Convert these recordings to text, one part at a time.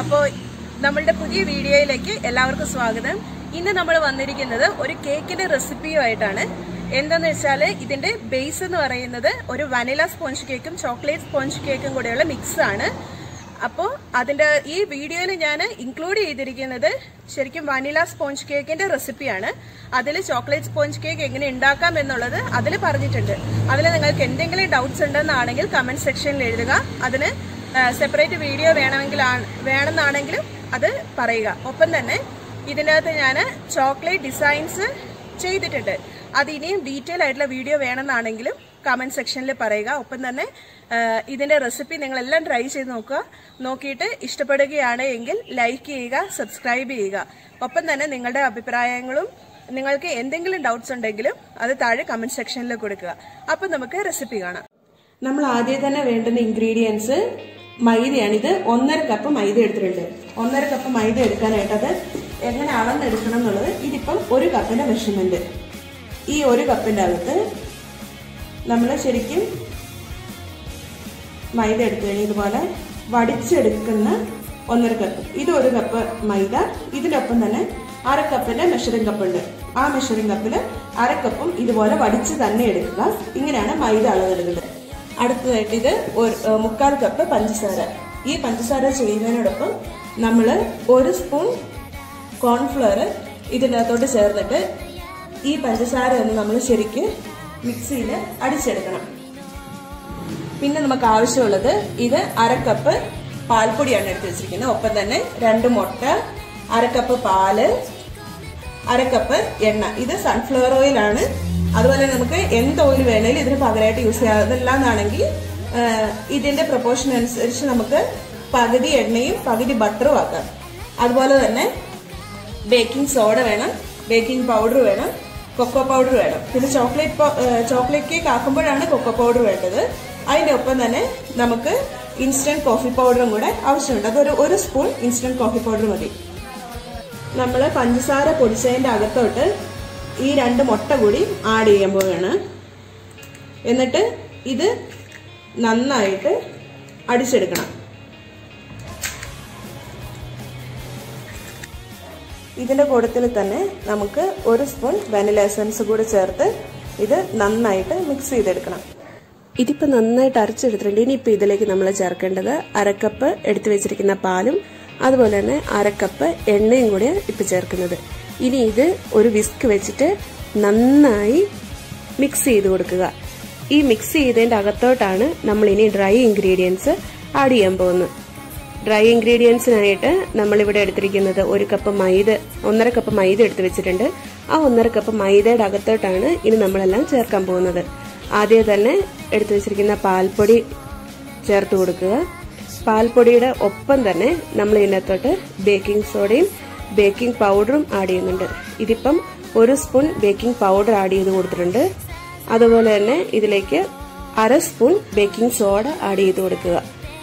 അപ്പോൾ നമ്മളുടെ പുതിയ വീഡിയോയിലേക്ക് എല്ലാവർക്കും സ്വാഗതം ഇന്ന് നമ്മൾ വന്നിരിക്കുന്നത് ഒരു കേക്കിന്റെ റെസിപ്പിയുമായിട്ടാണ് എന്താന്ന് വെച്ചാൽ ഇതിന്റെ ബേസ് എന്ന് പറയുന്നത് ഒരു വനില സ്പോഞ്ച് കേക്കും ചോക്ലേറ്റ് സ്പോഞ്ച് കേക്കും കൂടെയുള്ള മിക്സ് ആണ് അപ്പോൾ അതിന്റെ ഈ വീഡിയോയിൽ ഞാൻ ഇൻക്ലൂഡ് ചെയ്തിരിക്കുന്നത് ശരിക്കും വനില സ്പോഞ്ച് കേക്കിന്റെ റെസിപ്പിയാണ് അതിൽ ചോക്ലേറ്റ് സ്പോഞ്ച് കേക്ക് എങ്ങനെ ഉണ്ടാക്കാം എന്നുള്ളത് അതിൽ പറഞ്ഞിട്ടുണ്ട് അതിൽ നിങ്ങൾക്ക് എന്തെങ്കിലും ഡൗട്ട്സ് ഉണ്ടെന്നാണെങ്കിൽ കമന്റ് സെക്ഷനിൽ എഴുതുക അതിന് സെപ്പറേറ്റ് വീഡിയോ വേണമെങ്കിൽ വേണമെന്നാണെങ്കിലും അത് പറയുക ഒപ്പം തന്നെ ഇതിൻ്റെ അകത്ത് ഞാൻ ചോക്ലേറ്റ് ഡിസൈൻസ് ചെയ്തിട്ടുണ്ട് അത് ഇനിയും ഡീറ്റെയിൽ ആയിട്ടുള്ള വീഡിയോ വേണമെന്നാണെങ്കിലും കമന്റ് സെക്ഷനിൽ പറയുക ഒപ്പം തന്നെ ആ, ഇതിന്റെ റെസിപ്പി നിങ്ങളെല്ലാം ട്രൈ ചെയ്ത് നോക്കുക നോക്കിയിട്ട് ഇഷ്ടപ്പെടുകയാണ് എങ്കിൽ ലൈക്ക് ചെയ്യുക സബ്സ്ക്രൈബ് ചെയ്യുക ഒപ്പം തന്നെ നിങ്ങളുടെ അഭിപ്രായങ്ങളും നിങ്ങൾക്ക് എന്തെങ്കിലും ഡൗട്ട്സ് ഉണ്ടെങ്കിലും അത് താഴെ കമന്റ് സെക്ഷനിൽ കൊടുക്കുക അപ്പം നമുക്ക് റെസിപ്പി കാണാം നമ്മൾ ആദ്യം തന്നെ വേണ്ടുന്ന ഇൻഗ്രീഡിയൻസ് മൈദയാണ് ഇത് ഒന്നര കപ്പ് മൈദ എടുത്തിട്ടുണ്ട് ഒന്നര കപ്പ് മൈദ എടുക്കാനായിട്ട് അത് എങ്ങനെ അളന്നെടുക്കണം എന്നുള്ളത് ഇതിപ്പം ഒരു കപ്പിന്റെ മെഷർമെന്റ് ഈ ഒരു കപ്പിന്റെ അകത്ത് നമ്മൾ ശരിക്കും മൈദ എടുത്തു കഴിഞ്ഞ് ഇതുപോലെ വടിച്ചെടുക്കുന്ന ഒന്നര കപ്പ് ഇത് ഒരു കപ്പ് മൈദ ഇതിനൊപ്പം തന്നെ അര കപ്പിന്റെ മെഷറിംഗ് കപ്പ് ഉണ്ട് ആ മെഷറിംഗ് കപ്പിൽ അര കപ്പും ഇതുപോലെ വടിച്ച് തന്നെ എടുക്കുക ഇങ്ങനെയാണ് മൈദ അളവെടുക്കുന്നത് അടുത്തതായിട്ട് ഇത് ഒരു ഏഹ്, മുക്കാൽ കപ്പ് പഞ്ചസാര ഈ പഞ്ചസാര ചെയ്യുന്നതിനോടൊപ്പം നമ്മൾ ഒരു സ്പൂൺ കോൺഫ്ലവർ ഇതിനകത്തോട്ട് ചേർന്നിട്ട് ഈ പഞ്ചസാര ഒന്ന് നമ്മൾ ശരിക്ക് മിക്സിയിൽ അടിച്ചെടുക്കണം പിന്നെ നമുക്ക് ആവശ്യമുള്ളത് ഇത് അരക്കപ്പ് പാൽപ്പൊടിയാണ് എടുത്ത് വെച്ചിരിക്കുന്നത് ഒപ്പം തന്നെ രണ്ട് മുട്ട അരക്കപ്പ് പാല് അരക്കപ്പ് എണ്ണ ഇത് സൺഫ്ലവർ ഓയിൽ ആണ് അതുപോലെ നമുക്ക് എന്ത് ഓയിൽ വേണേലും ഇതിന് പകരമായിട്ട് യൂസ് ചെയ്യാം അതല്ലാന്നാണെങ്കിൽ ഇതിന്റെ പ്രൊപ്പോർഷൻ അനുസരിച്ച് നമുക്ക് പകുതി എണ്ണയും പകുതി ബട്ടറും ആക്കാം അതുപോലെ തന്നെ ബേക്കിംഗ് സോഡ വേണം ബേക്കിംഗ് പൗഡർ വേണം കൊക്കോ പൗഡർ വേണം പിന്നെ ചോക്ലേറ്റ് പൗ- ഏഹ് ചോക്ലേറ്റ് കേക്ക് ആക്കുമ്പോഴാണ് കൊക്കോ പൗഡർ വേണ്ടത് അതിന്റെ ഒപ്പം തന്നെ നമുക്ക് ഇൻസ്റ്റന്റ് കോഫി പൗഡറും കൂടെ ആവശ്യമുണ്ട് അതൊരു ഒരു സ്പൂൺ ഇൻസ്റ്റന്റ് കോഫി പൗഡർ മതി നമ്മൾ പഞ്ചസാര പൊടിച്ചതിന്റെ അകത്തോട്ട് ഈ രണ്ട് മുട്ട കൂടി ആഡ് ചെയ്യാൻ പോവുകയാണ് എന്നിട്ട് ഇത് നന്നായിട്ട് അടിച്ചെടുക്കണം ഇതിന്റെ കൂട്ടത്തിൽ തന്നെ നമുക്ക് ഒരു സ്പൂൺ വാനില എസൻസ് കൂടി ചേർത്ത് ഇത് നന്നായിട്ട് മിക്സ് ചെയ്തെടുക്കണം ഇതിപ്പോൾ നന്നായിട്ട് അരച്ചെടുത്തിട്ടുണ്ട് ഇനിയിപ്പോൾ ഇതിലേക്ക് നമ്മൾ ചേർക്കേണ്ടത് അരക്കപ്പ് എടുത്തു വെച്ചിരിക്കുന്ന പാലും അതുപോലെ തന്നെ അരക്കപ്പ് എണ്ണയും കൂടി ഇപ്പം ചേർക്കുന്നത് ഇനി ഇത് ഒരു വിസ്ക് വെച്ചിട്ട് നന്നായി മിക്സ് ചെയ്ത് കൊടുക്കുക ഈ മിക്സ് ചെയ്തതിൻ്റെ അകത്തോട്ടാണ് നമ്മൾ ഇനി ഡ്രൈ ഇൻഗ്രീഡിയൻസ് ആഡ് ചെയ്യാൻ പോകുന്നത് ഡ്രൈ ഇൻഗ്രീഡിയൻസിനായിട്ട് നമ്മളിവിടെ എടുത്തിരിക്കുന്നത് ഒരു കപ്പ് മൈദ ഒന്നര കപ്പ് മൈദ എടുത്ത് വെച്ചിട്ടുണ്ട് ആ ഒന്നര കപ്പ് മൈദയുടെ അകത്തോട്ടാണ് ഇനി നമ്മളെല്ലാം ചേർക്കാൻ പോകുന്നത് ആദ്യം തന്നെ എടുത്തു വെച്ചിരിക്കുന്ന പാൽപ്പൊടി ചേർത്ത് കൊടുക്കുക പാൽപ്പൊടിയുടെ ഒപ്പം തന്നെ നമ്മൾ ഇതിനകത്തോട്ട് ബേക്കിംഗ് സോഡയും ബേക്കിംഗ് പൗഡറും ആഡ് ചെയ്യുന്നുണ്ട് ഇതിപ്പം ഒരു സ്പൂൺ ബേക്കിംഗ് പൗഡർ ആഡ് ചെയ്ത് കൊടുത്തിട്ടുണ്ട് അതുപോലെ തന്നെ ഇതിലേക്ക് അര സ്പൂൺ ബേക്കിംഗ് സോഡ ആഡ് ചെയ്ത് കൊടുക്കുക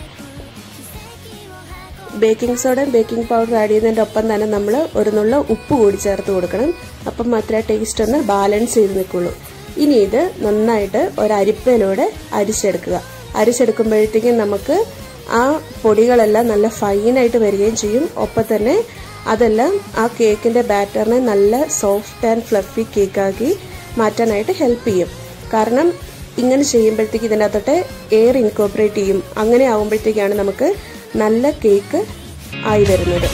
ബേക്കിംഗ് സോഡയും ബേക്കിംഗ് പൗഡർ ആഡ് ചെയ്യുന്നതിൻ്റെ ഒപ്പം തന്നെ നമ്മൾ ഒരു നുള്ള ഉപ്പ് കൂടി ചേർത്ത് കൊടുക്കണം അപ്പം മാത്രമേ ടേസ്റ്റ് ഒന്ന് ബാലൻസ് ചെയ്ത് നിൽക്കുള്ളൂ ഇനി ഇത് നന്നായിട്ട് ഒരു അരിപ്പയിലൂടെ അരിച്ചെടുക്കുക അരിച്ചെടുക്കുമ്പോഴത്തേക്കും നമുക്ക് ആ പൊടികളെല്ലാം നല്ല ഫൈനായിട്ട് വരികയും ചെയ്യും ഒപ്പം തന്നെ അതെല്ലാം ആ കേക്കിന്റെ ബാറ്ററിനെ നല്ല സോഫ്റ്റ് ആൻഡ് ഫ്ലഫി കേക്കാക്കി മാറ്റാനായിട്ട് ഹെൽപ്പ് ചെയ്യും കാരണം ഇങ്ങനെ ചെയ്യുമ്പോഴത്തേക്ക് ഇതിനകത്തോട്ട് എയർ ഇൻകോപ്പറേറ്റ് ചെയ്യും അങ്ങനെ ആകുമ്പോഴത്തേക്കാണ് നമുക്ക് നല്ല കേക്ക് ആയി വരുന്നത്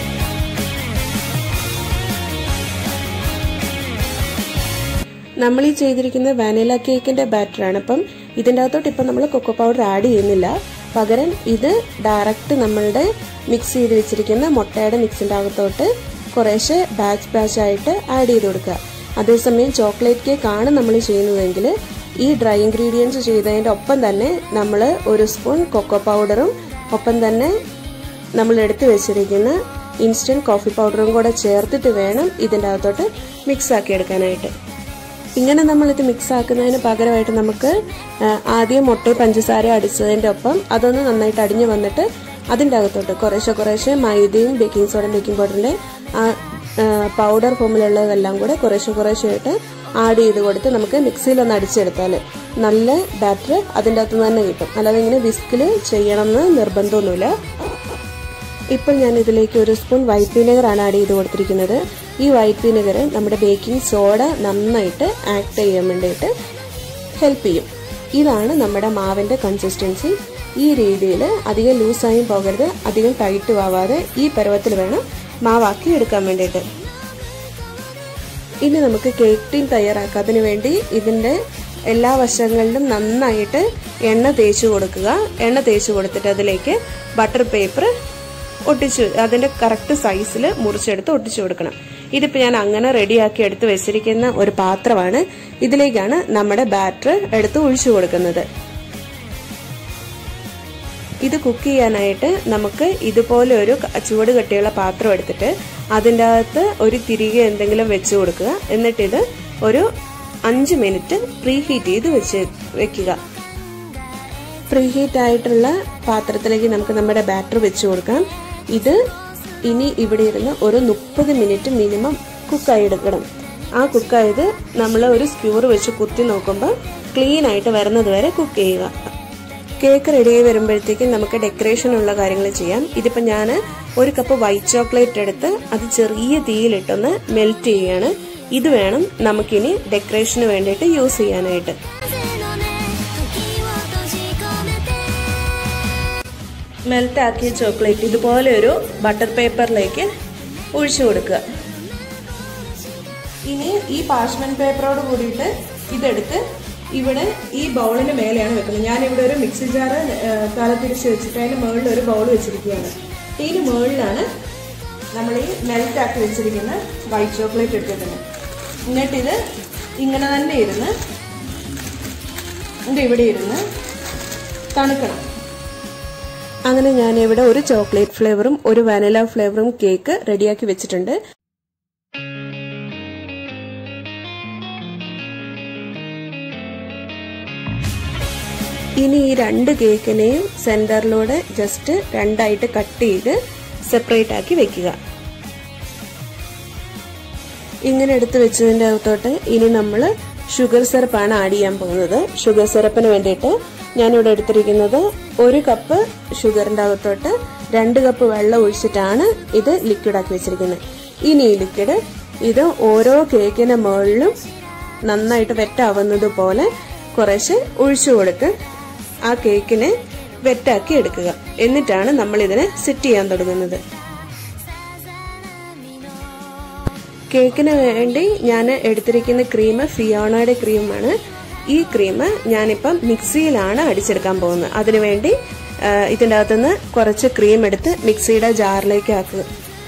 നമ്മൾ ഈ ചെയ്തിരിക്കുന്ന വാനില കേക്കിന്റെ ബാറ്ററാണ് അപ്പം ഇതിൻ്റെ അകത്തോട്ട് ഇപ്പം നമ്മൾ കൊക്കോ പൗഡർ ആഡ് ചെയ്യുന്നില്ല പകരം ഇത് ഡയറക്റ്റ് നമ്മളുടെ മിക്സ് ചെയ്ത് വെച്ചിരിക്കുന്ന മുട്ടയുടെ മിക്സിൻ്റെ അകത്തോട്ട് കുറേശ്ശെ ബാച്ച് ബാച്ച് ആയിട്ട് ആഡ് ചെയ്ത് കൊടുക്കുക അതേസമയം ചോക്ലേറ്റ് കേക്ക് ആണ് നമ്മൾ ചെയ്യുന്നതെങ്കിൽ ഈ ഡ്രൈ ഇൻഗ്രീഡിയൻസ് ചെയ്തതിൻ്റെ ഒപ്പം തന്നെ നമ്മൾ ഒരു സ്പൂൺ കൊക്കോ പൗഡറും ഒപ്പം തന്നെ നമ്മൾ എടുത്തു വെച്ചിരിക്കുന്ന ഇൻസ്റ്റന്റ് കോഫി പൗഡറും കൂടെ ചേർത്തിട്ട് വേണം ഇതിൻ്റെ അകത്തോട്ട് മിക്സ് ആക്കി എടുക്കാനായിട്ട് ഇങ്ങനെ നമ്മളിത് മിക്സ് ആക്കുന്നതിന് പകരമായിട്ട് നമുക്ക് ആ, ആദ്യം മുട്ടയും പഞ്ചസാര അടിച്ചതിൻ്റെ ഒപ്പം അതൊന്ന് നന്നായിട്ട് അടിഞ്ഞു വന്നിട്ട് അതിൻ്റെ അകത്തോട്ട് കുറേശ്ശെ കുറേശ്ശെ മൈദയും ബേക്കിംഗ് സോഡയും ബേക്കിംഗ് പൗഡറിൻ്റെ ആ പൗഡർ ഫോമിലുള്ളതെല്ലാം കൂടെ കുറേശ്ശെ കുറേശ്ശെ ആയിട്ട് ആഡ് ചെയ്ത് കൊടുത്ത് നമുക്ക് മിക്സിയിൽ ഒന്ന് അടിച്ചെടുത്താൽ നല്ല ബാറ്റർ അതിൻ്റെ അകത്ത് നിന്ന് തന്നെ കിട്ടും അല്ലാതെ ഇങ്ങനെ വിസ്കിൽ ചെയ്യണമെന്ന് നിർബന്ധമൊന്നുമില്ല ഇപ്പോൾ ഞാൻ ഇതിലേക്ക് ഒരു സ്പൂൺ വൈറ്റ് വിനെഗറാണ് ആഡ് ചെയ്ത് കൊടുത്തിരിക്കുന്നത് ഈ വൈറ്റ് വിനെഗർ നമ്മുടെ ബേക്കിംഗ് സോഡ നന്നായിട്ട് ആക്ട് ചെയ്യാൻ വേണ്ടിയിട്ട് ഹെൽപ്പ് ചെയ്യും ഇതാണ് നമ്മുടെ മാവിൻ്റെ കൺസിസ്റ്റൻസി ഈ രീതിയിൽ അധികം ലൂസായും പോകരുത് അധികം ടൈറ്റ് ആവാതെ ഈ പരുവത്തിൽ വേണം മാവാക്കി എടുക്കാൻ വേണ്ടിയിട്ട് ഇനി നമുക്ക് കേക്ക് ടീൻ തയ്യാറാക്കാം അതിന് വേണ്ടി ഇതിൻ്റെ എല്ലാ വശങ്ങളിലും നന്നായിട്ട് എണ്ണ തേച്ച് കൊടുക്കുക എണ്ണ തേച്ച് കൊടുത്തിട്ട് അതിലേക്ക് ബട്ടർ പേപ്പർ ഒട്ടിച്ച് അതിൻ്റെ കറക്റ്റ് സൈസിൽ മുറിച്ചെടുത്ത് ഒട്ടിച്ചു കൊടുക്കണം ഇതിപ്പോൾ ഞാൻ അങ്ങനെ റെഡിയാക്കി എടുത്ത് വെച്ചിരിക്കുന്ന ഒരു പാത്രമാണ് ഇതിലേക്കാണ് നമ്മുടെ ബാറ്റർ എടുത്ത് ഒഴിച്ചു കൊടുക്കുന്നത് ഇത് കുക്ക് ചെയ്യാനായിട്ട് നമുക്ക് ഇതുപോലെ ഒരു ചുവട് കട്ടിയുള്ള പാത്രം എടുത്തിട്ട് അതിൻ്റെ അകത്ത് ഒരു തിരികെ എന്തെങ്കിലും വെച്ച് കൊടുക്കുക എന്നിട്ടിത് ഒരു അഞ്ച് മിനിറ്റ് പ്രീ ഹീറ്റ് ചെയ്ത് വെച്ച് വെക്കുക പ്രീ ഹീറ്റ് ആയിട്ടുള്ള പാത്രത്തിലേക്ക് നമുക്ക് നമ്മുടെ ബാറ്റർ വെച്ച് കൊടുക്കാം ഇത് ഇനി ഇവിടെ ഇരുന്ന് ഒരു മുപ്പത് മിനിറ്റ് മിനിമം കുക്കായി എടുക്കണം ആ കുക്കായത് നമ്മൾ ഒരു സ്ക്യൂർ വെച്ച് കുത്തി നോക്കുമ്പോൾ ക്ലീൻ ആയിട്ട് വരുന്നത് വരെ കുക്ക് ചെയ്യുക കേക്ക് റെഡിയായി വരുമ്പോഴത്തേക്കും നമുക്ക് ഡെക്കറേഷനുള്ള കാര്യങ്ങൾ ചെയ്യാം ഇതിപ്പോൾ ഞാൻ ഒരു കപ്പ് വൈറ്റ് ചോക്ലേറ്റ് എടുത്ത് അത് ചെറിയ തീയിലിട്ടൊന്ന് മെൽറ്റ് ചെയ്യാണ് ഇത് വേണം നമുക്കിനി ഡെക്കറേഷന് വേണ്ടിയിട്ട് യൂസ് ചെയ്യാനായിട്ട് മെൽറ്റ് ആക്കിയ ചോക്ലേറ്റ് ഇതുപോലെ ഒരു ബട്ടർ പേപ്പറിലേക്ക് ഒഴിച്ചു കൊടുക്കുക ഇനി ഈ പാർച്ച്മെന്റ് പേപ്പറോട് കൂടിയിട്ട് ഇതെടുത്ത് ഇവിടെ ഈ ബൗളിന് മേലെയാണ് വെക്കുന്നത് ഞാൻ ഇവിടെ ഒരു മിക്സി ജാറ് കാലത്തിരിച്ച് വെച്ചിട്ട് അതിന് മുകളിൽ ഒരു ബൗൾ വെച്ചിരിക്കുകയാണ് ഇതിന് മുകളിലാണ് നമ്മൾ ഈ മെൽറ്റ് ആക്കി വെച്ചിരിക്കുന്ന വൈറ്റ് ചോക്ലേറ്റ് ഇട്ടിട്ടുണ്ട് എന്നിട്ടിത് ഇങ്ങനെ തന്നെ ഇരുന്ന് ഇത് ഇവിടെ ഇരുന്ന് തണുക്കണം അങ്ങനെ ഞാൻ ഇവിടെ ഒരു ചോക്ലേറ്റ് ഫ്ലേവറും ഒരു വാനില ഫ്ലേവറും കേക്ക് റെഡിയാക്കി വെച്ചിട്ടുണ്ട് ഇനി ഈ രണ്ട് കേക്കിനെയും സെന്ററിലൂടെ ജസ്റ്റ് രണ്ടായിട്ട് കട്ട് ചെയ്ത് സെപ്പറേറ്റ് ആക്കി വെക്കുക ഇങ്ങനെ എടുത്ത് വെച്ചതിൻ്റെ അകത്തോട്ട് ഇനി നമ്മൾ ഷുഗർ സിറപ്പാണ് ആഡ് ചെയ്യാൻ പോകുന്നത് ഷുഗർ സിറപ്പിന് വേണ്ടിയിട്ട് ഞാനിവിടെ എടുത്തിരിക്കുന്നത് ഒരു കപ്പ് ഷുഗറിൻ്റെ അകത്തോട്ട് രണ്ട് കപ്പ് വെള്ളം ഒഴിച്ചിട്ടാണ് ഇത് ലിക്വിഡാക്കി വെച്ചിരിക്കുന്നത് ഇനി ഈ ലിക്വിഡ് ഇത് ഓരോ കേക്കിന് മുകളിലും നന്നായിട്ട് വെറ്റാവുന്നത് പോലെ കുറേശ്ശെ ഒഴിച്ചു കൊടുത്ത് ആ കേക്കിനെ വെറ്റാക്കി എടുക്കുക എന്നിട്ടാണ് നമ്മൾ ഇതിനെ സെറ്റ് ചെയ്യാൻ തുടങ്ങുന്നത് കേക്കിന് വേണ്ടി ഞാൻ എടുത്തിരിക്കുന്ന ക്രീം ഫിയോണയുടെ ക്രീമാണ് ഈ ക്രീം ഞാനിപ്പം മിക്സിയിലാണ് അടിച്ചെടുക്കാൻ പോകുന്നത് അതിനുവേണ്ടി ഇതിൻ്റെ അകത്തുനിന്ന് കുറച്ച് ക്രീം എടുത്ത് മിക്സിയുടെ ജാറിലേക്ക് ആക്കുക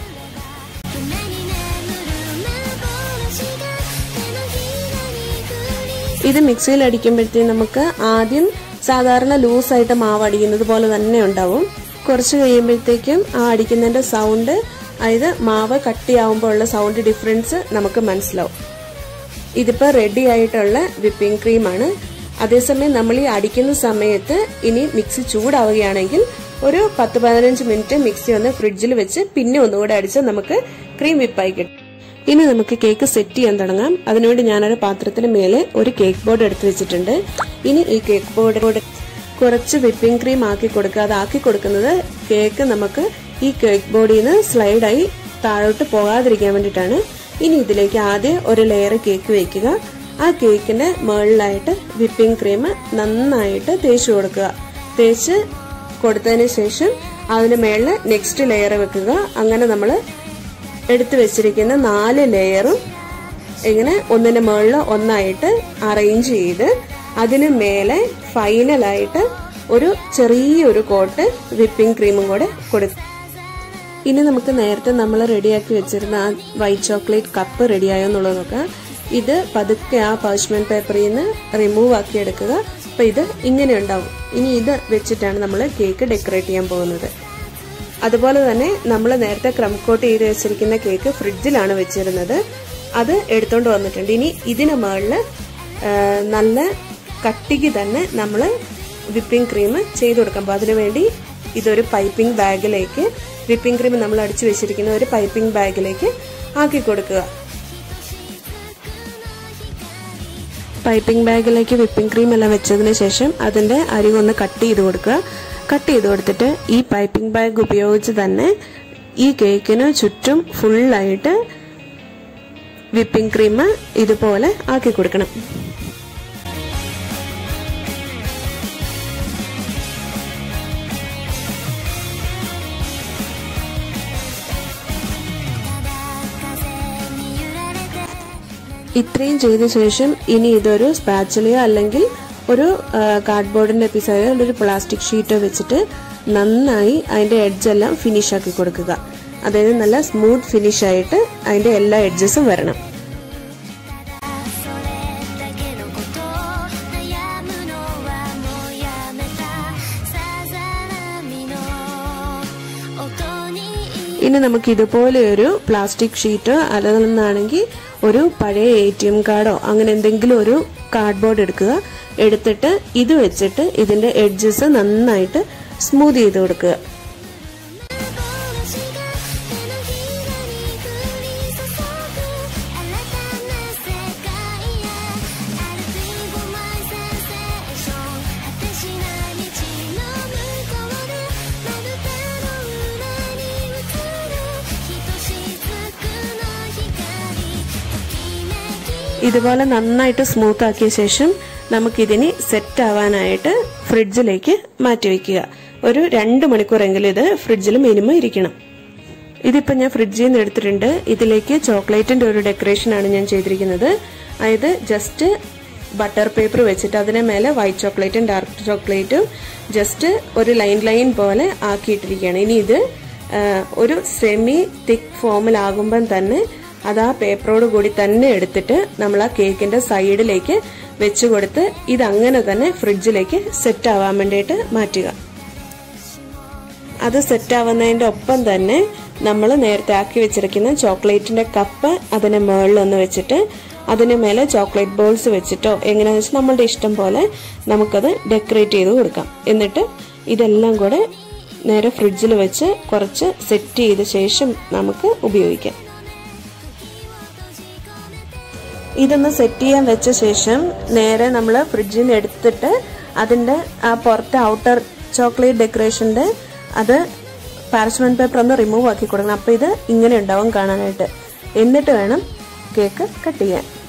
ഇത് മിക്സിയിൽ അടിക്കുമ്പോഴത്തേക്കും നമുക്ക് ആദ്യം സാധാരണ ലൂസായിട്ട് മാവ് അടിക്കുന്നത് പോലെ തന്നെ ഉണ്ടാവും കുറച്ച് കഴിയുമ്പോഴത്തേക്കും ആ അടിക്കുന്നതിന്റെ സൗണ്ട് അതായത് മാവ് കട്ടിയാവുമ്പോൾ ഉള്ള സൗണ്ട് ഡിഫറൻസ് നമുക്ക് മനസ്സിലാവും ഇതിപ്പോൾ റെഡി ആയിട്ടുള്ള വിപ്പിംഗ് ക്രീമാണ് അതേസമയം നമ്മൾ ഈ അടിക്കുന്ന സമയത്ത് ഇനി മിക്സി ചൂടാവുകയാണെങ്കിൽ ഒരു പത്ത് പതിനഞ്ച് മിനിറ്റ് മിക്സി ഒന്ന് ഫ്രിഡ്ജിൽ വെച്ച് പിന്നെ ഒന്നുകൂടെ അടിച്ച് നമുക്ക് ക്രീം വിപ്പായി കിട്ടും ഇനി നമുക്ക് കേക്ക് സെറ്റ് ചെയ്യാൻ തുടങ്ങാം അതിനുവേണ്ടി ഞാനൊരു പാത്രത്തിന് മേലെ ഒരു കേക്ക് ബോർഡ് എടുത്തു വെച്ചിട്ടുണ്ട് ഇനി ഈ കേക്ക് ബോർഡ് കുറച്ച് വിപ്പിംഗ് ക്രീം ആക്കി കൊടുക്കുക അത് ആക്കി കൊടുക്കുന്നത് കേക്ക് നമുക്ക് ഈ കേക്ക് ബോർഡിൽ നിന്ന് സ്ലൈഡായി താഴോട്ട് പോകാതിരിക്കാൻ വേണ്ടിയിട്ടാണ് ഇനി ഇതിലേക്ക് ആദ്യം ഒരു ലെയർ കേക്ക് വെക്കുക ആ കേക്കിന്റെ മുകളിലായിട്ട് വിപ്പിംഗ് ക്രീം നന്നായിട്ട് തേച്ച് കൊടുക്കുക തേച്ച് കൊടുത്തതിന് ശേഷം അതിന് മേളിൽ നെക്സ്റ്റ് ലെയർ വെക്കുക അങ്ങനെ നമ്മൾ എടുത്തു വെച്ചിരിക്കുന്ന നാല് ലെയറും ഇങ്ങനെ ഒന്നിന്റെ മുകളിൽ ഒന്നായിട്ട് അറേഞ്ച് ചെയ്ത് അതിന് മേലെ ഫൈനലായിട്ട് ഒരു ചെറിയൊരു കോട്ട് വിപ്പിംഗ് ക്രീമും കൂടെ കൊടുക്കും ഇനി നമുക്ക് നേരത്തെ നമ്മൾ റെഡിയാക്കി വെച്ചിരുന്ന ആ വൈറ്റ് ചോക്ലേറ്റ് കപ്പ് റെഡിയായോ എന്നുള്ളത് നോക്കാം ഇത് പതുക്കെ ആ പാർച്ച്മെന്റ് പേപ്പറിൽ നിന്ന് റിമൂവ് ആക്കി എടുക്കുക അപ്പൊ ഇത് ഇങ്ങനെ ഉണ്ടാവും ഇനി ഇത് വെച്ചിട്ടാണ് നമ്മൾ കേക്ക് ഡെക്കറേറ്റ് ചെയ്യാൻ പോകുന്നത് അതുപോലെ തന്നെ നമ്മൾ നേരത്തെ ക്രം കോട്ട് ചെയ്ത് വെച്ചിരിക്കുന്ന കേക്ക് ഫ്രിഡ്ജിലാണ് വെച്ചിരുന്നത് അത് എടുത്തോണ്ട് വന്നിട്ടുണ്ട് ഇനി ഇതിന് മുകളിൽ നല്ല കട്ടിക്ക് തന്നെ നമ്മൾ വിപ്പിംഗ് ക്രീം ചെയ്ത് കൊടുക്കാം അപ്പോൾ അതിനുവേണ്ടി ഇതൊരു പൈപ്പിംഗ് ബാഗിലേക്ക് വിപ്പിംഗ് ക്രീം നമ്മൾ അടിച്ചു വെച്ചിരിക്കുന്ന ഒരു പൈപ്പിംഗ് ബാഗിലേക്ക് ആക്കി കൊടുക്കുക പൈപ്പിംഗ് ബാഗിലേക്ക് വിപ്പിംഗ് ക്രീം എല്ലാം വെച്ചതിന് ശേഷം അതിൻ്റെ അരികൊന്ന് കട്ട് ചെയ്ത് കൊടുക്കുക കട്ട് ചെയ്ത് കൊടുത്തിട്ട് ഈ പൈപ്പിംഗ് ബാഗ് ഉപയോഗിച്ച് തന്നെ ഈ കേക്കിന് ചുറ്റും ഫുള്ളായിട്ട് വിപ്പിംഗ് ക്രീം ഇതുപോലെ ആക്കി കൊടുക്കണം ഇത്രയും ചെയ്ത ശേഷം ഇനി ഇതൊരു സ്പാച്ചിലയോ അല്ലെങ്കിൽ ഒരു കാർഡ്ബോർഡിന്റെ പീസായോ അല്ലെങ്കിൽ ഒരു പ്ലാസ്റ്റിക് ഷീറ്റോ വെച്ചിട്ട് നന്നായി അതിന്റെ എഡ്ജെല്ലാം ഫിനിഷ് ആക്കി കൊടുക്കുക അതായത് നല്ല സ്മൂത്ത് ഫിനിഷ് ആയിട്ട് അതിന്റെ എല്ലാ എഡ്ജസും വരണം それだけのこと悩むのはもうやめたさざ波の音に ഇനി നമുക്ക് ഇതുപോലെ ഒരു പ്ലാസ്റ്റിക് ഷീറ്റ് അല്ലെന്നാണെങ്കിൽ ഒരു പഴയ എ ടി എം കാർഡോ അങ്ങനെ എന്തെങ്കിലും ഒരു കാർഡ്ബോർഡ് എടുക്കുക എടുത്തിട്ട് ഇത് വെച്ചിട്ട് ഇതിന്റെ എഡ്ജസ് നന്നായിട്ട് സ്മൂത്ത് ചെയ്ത് കൊടുക്കുക 幻が手のひらに降り注ぐ新たな世界へ I'll be for my sensation 果てしない道の向こうでまぶたの裏に映るひとしずくの光ときめき ഇതുപോലെ നന്നായിട്ട് സ്മൂത്ത് ആക്കിയ ശേഷം നമുക്കിതിനി സെറ്റ് ആവാനായിട്ട് ഫ്രിഡ്ജിലേക്ക് മാറ്റി വെക്കുക ഒരു രണ്ട് മണിക്കൂറെങ്കിലും ഇത് ഫ്രിഡ്ജിൽ മിനിമം ഇരിക്കണം ഇതിപ്പോൾ ഞാൻ ഫ്രിഡ്ജിൽ നിന്ന് എടുത്തിട്ടുണ്ട് ഇതിലേക്ക് ചോക്ലേറ്റിന്റെ ഒരു ഡെക്കറേഷൻ ആണ് ഞാൻ ചെയ്തിരിക്കുന്നത് അതായത് ജസ്റ്റ് ബട്ടർ പേപ്പർ വെച്ചിട്ട് അതിന് മേലെ വൈറ്റ് ചോക്ലേറ്റും ഡാർക്ക് ചോക്ലേറ്റും ജസ്റ്റ് ഒരു ലൈൻ ലൈൻ പോലെ ആക്കിയിട്ടിരിക്കുകയാണ് ഇനി ഇത് ആ, ഒരു സെമി തിക്ക് ഫോമിലാകുമ്പം തന്നെ അത് ആ പേപ്പറോട് കൂടി തന്നെ എടുത്തിട്ട് നമ്മൾ ആ കേക്കിന്റെ സൈഡിലേക്ക് വെച്ച് കൊടുത്ത് ഇത് അങ്ങനെ തന്നെ ഫ്രിഡ്ജിലേക്ക് സെറ്റ് ആവാൻ വേണ്ടിയിട്ട് മാറ്റുക അത് സെറ്റ് ആവുന്നതിന്റെ ഒപ്പം തന്നെ നമ്മൾ നേരത്തെ ആക്കി വെച്ചിരിക്കുന്ന ചോക്ലേറ്റിന്റെ കപ്പ് അതിന് മുകളിലൊന്ന് വെച്ചിട്ട് അതിന് മേലെ ചോക്ലേറ്റ് ബോൾസ് വെച്ചിട്ടോ എങ്ങനെയാണെന്ന് വെച്ചാൽ നമ്മളുടെ ഇഷ്ടം പോലെ നമുക്കത് ഡെക്കറേറ്റ് ചെയ്ത് കൊടുക്കാം എന്നിട്ട് ഇതെല്ലാം കൂടെ നേരെ ഫ്രിഡ്ജിൽ വെച്ച് കുറച്ച് സെറ്റ് ചെയ്ത ശേഷം നമുക്ക് ഉപയോഗിക്കാം ഇതൊന്ന് സെറ്റ് ചെയ്യാൻ വെച്ച ശേഷം നേരെ നമ്മൾ ഫ്രിഡ്ജിൽ നിന്ന് എടുത്തിട്ട് അതിന്റെ ആ പുറത്തെ ഔട്ടർ ചോക്ലേറ്റ് ഡെക്കറേഷന്റെ അത് പാരച്ച്മെന്റ് പേപ്പർ ഒന്ന് റിമൂവ് ആക്കി കൊടുക്കണം അപ്പൊ ഇത് ഇങ്ങനെ ഉണ്ടാവും കാണാനായിട്ട് എന്നിട്ട് വേണം കേക്ക് കട്ട് ചെയ്യാൻ